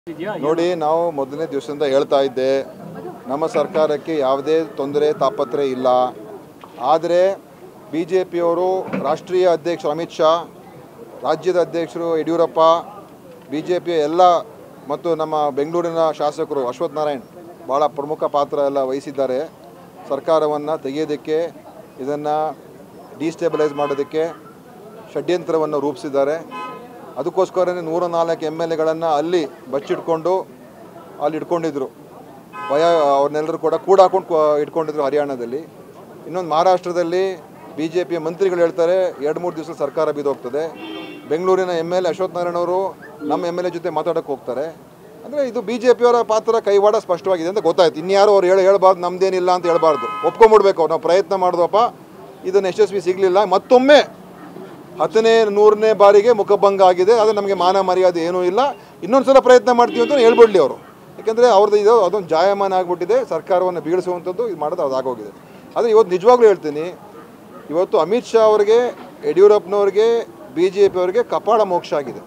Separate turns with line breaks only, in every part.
ಇದೆಯಾ
ನೋಡಿ ನಾವು ಮೊದಲನೇ ದಿವಸದಿಂದ ಹೇಳ್ತಾ ಇದ್ದೆ ನಮ್ಮ ಸರ್ಕಾರಕ್ಕೆ ಯಾವುದೇ ತೊಂದರೆ ತಾಪತ್ರೆ ಇಲ್ಲ ಆದರೆ ಬಿ ಜೆ ಪಿಯವರು ರಾಷ್ಟ್ರೀಯ ಅಧ್ಯಕ್ಷರು ಅಮಿತ್ ಶಾ ರಾಜ್ಯದ ಅಧ್ಯಕ್ಷರು ಯಡಿಯೂರಪ್ಪ ಬಿ ಜೆ ಪಿಯ ಎಲ್ಲ ಮತ್ತು ನಮ್ಮ ಬೆಂಗಳೂರಿನ ಶಾಸಕರು ಅಶ್ವಥ್ ನಾರಾಯಣ್ ಭಾಳ ಪ್ರಮುಖ ಪಾತ್ರ ಎಲ್ಲ ವಹಿಸಿದ್ದಾರೆ ಸರ್ಕಾರವನ್ನು ತೆಗೆಯೋದಕ್ಕೆ ಇದನ್ನು ಡಿಸ್ಟೆಬಲೈಸ್ ಮಾಡೋದಕ್ಕೆ ಷಡ್ಯಂತ್ರವನ್ನು ರೂಪಿಸಿದ್ದಾರೆ ಅದಕ್ಕೋಸ್ಕರನೇ ನೂರ ನಾಲ್ಕು ಎಮ್ ಎಲ್ ಎಗಳನ್ನು ಅಲ್ಲಿ ಬಚ್ಚಿಟ್ಕೊಂಡು ಅಲ್ಲಿ ಇಟ್ಕೊಂಡಿದ್ರು ಭಯ ಅವ್ರನ್ನೆಲ್ಲರೂ ಕೂಡ ಕೂಡ ಹಾಕೊಂಡು ಕೊ- ಇಟ್ಕೊಂಡಿದ್ರು ಹರಿಯಾಣದಲ್ಲಿ ಇನ್ನೊಂದು ಮಹಾರಾಷ್ಟ್ರದಲ್ಲಿ ಬಿ ಜೆ ಪಿಯ ಮಂತ್ರಿಗಳು ಹೇಳ್ತಾರೆ ಎರಡು ಮೂರು ದಿವಸ ಸರ್ಕಾರ ಬಿದ್ದೋಗ್ತದೆ ಬೆಂಗಳೂರಿನ M L A Ashwath Narayana ಅವರು ನಮ್ಮ ಎಮ್ ಎಲ್ ಎ ಜೊತೆ ಮಾತಾಡೋಕ್ಕೆ ಹೋಗ್ತಾರೆ ಅಂದರೆ ಇದು ಬಿ ಜೆ ಪಿಯವರ ಪಾತ್ರ ಕೈವಾಡ ಸ್ಪಷ್ಟವಾಗಿದೆ ಅಂತ ಗೊತ್ತಾಯ್ತು ಇನ್ಯಾರು ಅವ್ರು ಹೇಳಿ ಹೇಳ್ಬಾರ್ದು ನಮ್ದೇನಿಲ್ಲ ಅಂತ ಹೇಳ್ಬಾರ್ದು ಒಪ್ಕೊಂಬಿಡ್ಬೇಕು ಅವ್ರು ನಾವು ಪ್ರಯತ್ನ ಮಾಡಿದ್ವಪ್ಪ ಇದನ್ನು ಯಶಸ್ವಿ ಸಿಗಲಿಲ್ಲ ಮತ್ತೊಮ್ಮೆ ಹತ್ತನೇ ನೂರನೇ ಬಾರಿಗೆ ಮುಖಭಂಗ ಆಗಿದೆ ಅದು ನಮಗೆ ಮಾನ ಮರ್ಯಾದೆ ಏನೂ ಇಲ್ಲ ಇನ್ನೊಂದು ಸಲ ಪ್ರಯತ್ನ ಮಾಡ್ತೀವಿ ಅಂತ ಹೇಳ್ಬಿಡ್ಲಿ ಅವರು ಯಾಕೆಂದರೆ ಅವ್ರದ್ದು ಇದು ಅದೊಂದು ಜಾಯಮಾನ ಆಗಿಬಿಟ್ಟಿದೆ ಸರ್ಕಾರವನ್ನು ಬೀಳಿಸುವಂಥದ್ದು ಇದು ಮಾಡೋದು ಅದು ಆಗೋಗಿದೆ ಆದರೆ ಇವತ್ತು ನಿಜವಾಗ್ಲೂ ಹೇಳ್ತೀನಿ ಇವತ್ತು ಅಮಿತ್ ಶಾ ಅವರಿಗೆ ಯಡಿಯೂರಪ್ಪನವ್ರಿಗೆ ಬಿ ಜೆ ಪಿಯವರಿಗೆ ಕಪಾಳ ಮೋಕ್ಷ ಆಗಿದೆ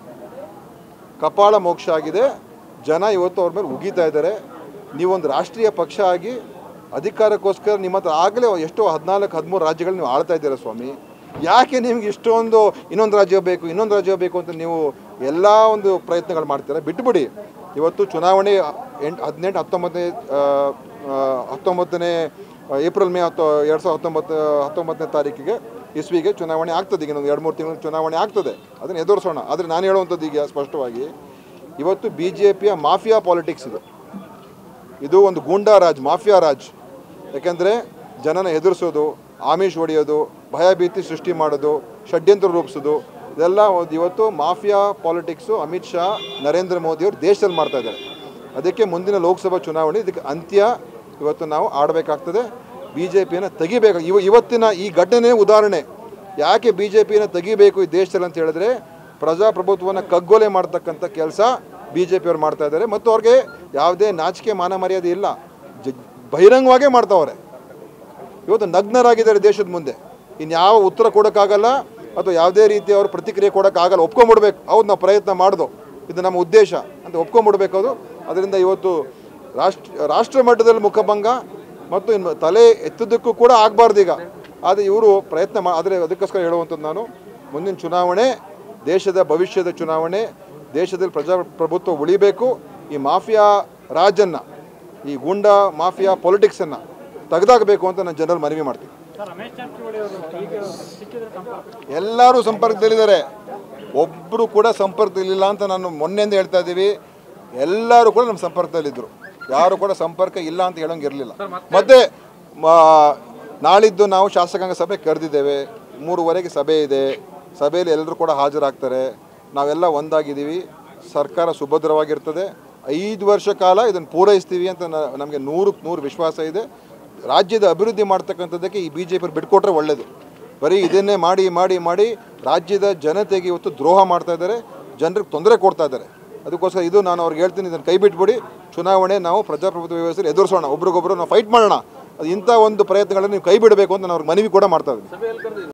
ಕಪಾಳ ಮೋಕ್ಷ ಆಗಿದೆ ಜನ ಇವತ್ತು ಅವ್ರ ಮೇಲೆ ಉಗೀತಾ ಇದ್ದಾರೆ ನೀವೊಂದು ರಾಷ್ಟ್ರೀಯ ಪಕ್ಷ ಆಗಿ ಅಧಿಕಾರಕ್ಕೋಸ್ಕರ ನಿಮ್ಮ ಹತ್ರ ಆಗಲೇ ಎಷ್ಟೋ ಹದಿನಾಲ್ಕು ಹದಿಮೂರು ರಾಜ್ಯಗಳು ನೀವು ಆಳ್ತಾ ಇದ್ದೀರಾ ಸ್ವಾಮಿ ಯಾಕೆ ನಿಮ್ಗೆ ಇಷ್ಟೊಂದು ಇನ್ನೊಂದು ರಾಜ್ಯ ಬೇಕು ಇನ್ನೊಂದು ರಾಜ್ಯ ಬೇಕು ಅಂತ ನೀವು ಎಲ್ಲ ಒಂದು ಪ್ರಯತ್ನಗಳು ಮಾಡ್ತೀರಾ ಬಿಟ್ಬಿಡಿ ಇವತ್ತು ಚುನಾವಣೆ ಎಂಟು ಹದಿನೆಂಟು ಹತ್ತೊಂಬತ್ತನೇ ಆ, ಆ, ಹತ್ತೊಂಬತ್ತನೇ ಏಪ್ರಿಲ್ ಮೇ ಹತ್ತು ಎರಡು ಸಾವಿರದ ಹತ್ತೊಂಬತ್ತು ಹತ್ತೊಂಬತ್ತನೇ ತಾರೀಕಿಗೆ ಇಸ್ವಿಗೆ ಚುನಾವಣೆ ಆಗ್ತದೆ ಈಗ ಒಂದು ಎರಡು ಮೂರು ತಿಂಗಳು ಚುನಾವಣೆ ಆಗ್ತದೆ ಅದನ್ನು ಎದುರಿಸೋಣ ಆದರೆ ನಾನು ಹೇಳುವಂಥದ್ದು ಈಗ ಸ್ಪಷ್ಟವಾಗಿ ಇವತ್ತು ಬಿ ಜೆ ಪಿಯ ಮಾಫಿಯಾ ಪಾಲಿಟಿಕ್ಸ್ ಇದು ಇದು ಒಂದು ಗೂಂಡಾ ರಾಜ್ ಮಾಫಿಯಾ ರಾಜ್ ಯಾಕೆಂದರೆ ಜನನ ಎದುರಿಸೋದು ಆಮಿಷ್ ಹೊಡೆಯೋದು ಭಯಭೀತಿ ಸೃಷ್ಟಿ ಮಾಡೋದು ಷಡ್ಯಂತ್ರ ರೂಪಿಸೋದು ಇದೆಲ್ಲ ಒಂದು ಇವತ್ತು ಮಾಫಿಯಾ ಪಾಲಿಟಿಕ್ಸು ಅಮಿತ್ ಶಾ ನರೇಂದ್ರ ಮೋದಿಯವರು ದೇಶದಲ್ಲಿ ಮಾಡ್ತಾ ಇದ್ದಾರೆ ಅದಕ್ಕೆ ಮುಂದಿನ ಲೋಕಸಭಾ ಚುನಾವಣೆ ಇದಕ್ಕೆ ಅಂತ್ಯ ಇವತ್ತು ನಾವು ಆಡಬೇಕಾಗ್ತದೆ ಬಿ ಜೆ ಪಿಯನ್ನು ತೆಗಿಬೇಕು ಇವ ಇವತ್ತಿನ ಈ ಘಟನೆ ಉದಾಹರಣೆ ಯಾಕೆ ಬಿ ಜೆ ಪಿಯನ್ನು ತೆಗಿಬೇಕು ಈ ದೇಶದಲ್ಲಿ ಅಂತ ಹೇಳಿದ್ರೆ ಪ್ರಜಾಪ್ರಭುತ್ವವನ್ನು ಕಗ್ಗೊಲೆ ಮಾಡ್ತಕ್ಕಂಥ ಕೆಲಸ ಬಿ ಜೆ ಪಿಯವ್ರು ಮಾಡ್ತಾ ಇದ್ದಾರೆ ಮತ್ತು ಅವ್ರಿಗೆ ಯಾವುದೇ ನಾಚಿಕೆ ಮಾನ ಮರ್ಯಾದೆ ಇಲ್ಲ ಜ ಬಹಿರಂಗವಾಗೇ ಮಾಡ್ತಾವ್ರೆ ಇವತ್ತು ನಗ್ನರಾಗಿದ್ದಾರೆ ದೇಶದ ಮುಂದೆ ಇನ್ಯಾವ ಉತ್ತರ ಕೊಡೋಕ್ಕಾಗಲ್ಲ ಅಥವಾ ಯಾವುದೇ ರೀತಿ ಅವ್ರ ಪ್ರತಿಕ್ರಿಯೆ ಕೊಡೋಕ್ಕಾಗಲ್ಲ ಒಪ್ಕೊಂಬಿಡ್ಬೇಕು ಹೌದು ನಾವು ಪ್ರಯತ್ನ ಮಾಡ್ದು ಇದು ನಮ್ಮ ಉದ್ದೇಶ ಅಂತ ಒಪ್ಕೊಂಬಿಡ್ಬೇಕು ಅದು ಅದರಿಂದ ಇವತ್ತು ರಾಷ್ಟ್ರ ರಾಷ್ಟ್ರ ಮಟ್ಟದಲ್ಲಿ ಮುಖಭಂಗ ಮತ್ತು ಇನ್ನು ತಲೆ ಎತ್ತೋದಕ್ಕೂ ಕೂಡ ಆಗಬಾರ್ದು ಈಗ ಆದರೆ ಇವರು ಪ್ರಯತ್ನ ಮಾ ಆದರೆ ಅದಕ್ಕೋಸ್ಕರ ಹೇಳುವಂಥದ್ದು ನಾನು ಮುಂದಿನ ಚುನಾವಣೆ ದೇಶದ ಭವಿಷ್ಯದ ಚುನಾವಣೆ ದೇಶದಲ್ಲಿ ಪ್ರಜಾಪ್ರಭುತ್ವ ಉಳಿಬೇಕು ಈ ಮಾಫಿಯಾ ರಾಜನ್ನು ಈ ಗೂಂಡಾ ಮಾಫಿಯಾ ಪೊಲಿಟಿಕ್ಸನ್ನು ತೆಗೆದಾಕಬೇಕು ಅಂತ ನಾನು ಜನರಲ್ಲಿ ಮನವಿ ಮಾಡ್ತೀನಿ
ಸರ್ ರಮೇಶ್ ಜಾರಕಿಹೊಳಿ ಅವರು ಈಗ ಸಿಕ್ಕಿದ್ರೆ ಸಂಪರ್ಕ
ಎಲ್ಲರೂ ಸಂಪರ್ಕದಲ್ಲಿದ್ದಾರೆ ಒಬ್ಬರು ಕೂಡ ಸಂಪರ್ಕದಲ್ಲಿಲ್ಲ ಅಂತ ನಾನು ಮೊನ್ನೆಯಿಂದ ಹೇಳ್ತಾ ಇದ್ದೀವಿ ಎಲ್ಲರೂ ಕೂಡ ನಮ್ಮ ಸಂಪರ್ಕದಲ್ಲಿದ್ದರು ಯಾರು ಕೂಡ ಸಂಪರ್ಕ ಇಲ್ಲ ಅಂತ ಹೇಳೋಂಗೆ ಇರಲಿಲ್ಲ ಮತ್ತೆ ಮ- ನಾಳಿದ್ದು ನಾವು ಶಾಸಕಾಂಗ ಸಭೆ ಕರೆದಿದ್ದೇವೆ ಮೂರುವರೆಗೆ ಸಭೆ ಇದೆ ಸಭೆಯಲ್ಲಿ ಎಲ್ಲರೂ ಕೂಡ ಹಾಜರಾಗ್ತಾರೆ ನಾವೆಲ್ಲ ಒಂದಾಗಿದ್ದೀವಿ ಸರ್ಕಾರ ಸುಭದ್ರವಾಗಿರ್ತದೆ ಐದು ವರ್ಷ ಕಾಲ ಇದನ್ನು ಪೂರೈಸ್ತೀವಿ ಅಂತ ನ- ನಮಗೆ ನೂರಕ್ಕೆ ನೂರು ವಿಶ್ವಾಸ ಇದೆ ರಾಜ್ಯದ ಅಭಿವೃದ್ಧಿ ಮಾಡ್ತಕ್ಕಂಥದ್ದಕ್ಕೆ ಈ ಬಿ ಜೆ ಪಿ ಬಿಟ್ಕೊಟ್ರೆ ಒಳ್ಳೆಯದು ಬರೀ ಇದನ್ನೇ ಮಾಡಿ ಮಾಡಿ ಮಾಡಿ ರಾಜ್ಯದ ಜನತೆಗೆ ಇವತ್ತು ದ್ರೋಹ ಮಾಡ್ತಾ ಇದ್ದಾರೆ ಜನರಿಗೆ ತೊಂದರೆ ಕೊಡ್ತಾ ಇದ್ದಾರೆ ಅದಕ್ಕೋಸ್ಕರ ಇದು ನಾನು ಅವ್ರಿಗೆ ಹೇಳ್ತೀನಿ ಇದನ್ನು ಕೈ ಬಿಟ್ಬಿಡಿ ಚುನಾವಣೆ ನಾವು ಪ್ರಜಾಪ್ರಭುತ್ವ ವ್ಯವಸ್ಥೆಯಲ್ಲಿ ಎದುರಿಸೋಣ ಒಬ್ರಿಗೊಬ್ರು ನಾವು ಫೈಟ್ ಮಾಡೋಣ ಅದು ಇಂಥ ಒಂದು ಪ್ರಯತ್ನಗಳನ್ನು ನೀವು ಕೈ ಬಿಡಬೇಕು ಅಂತ ನಾನು ಅವ್ರಿಗೆ ಮನವಿ ಕೂಡ ಮಾಡ್ತಾ ಇದ್ದೀನಿ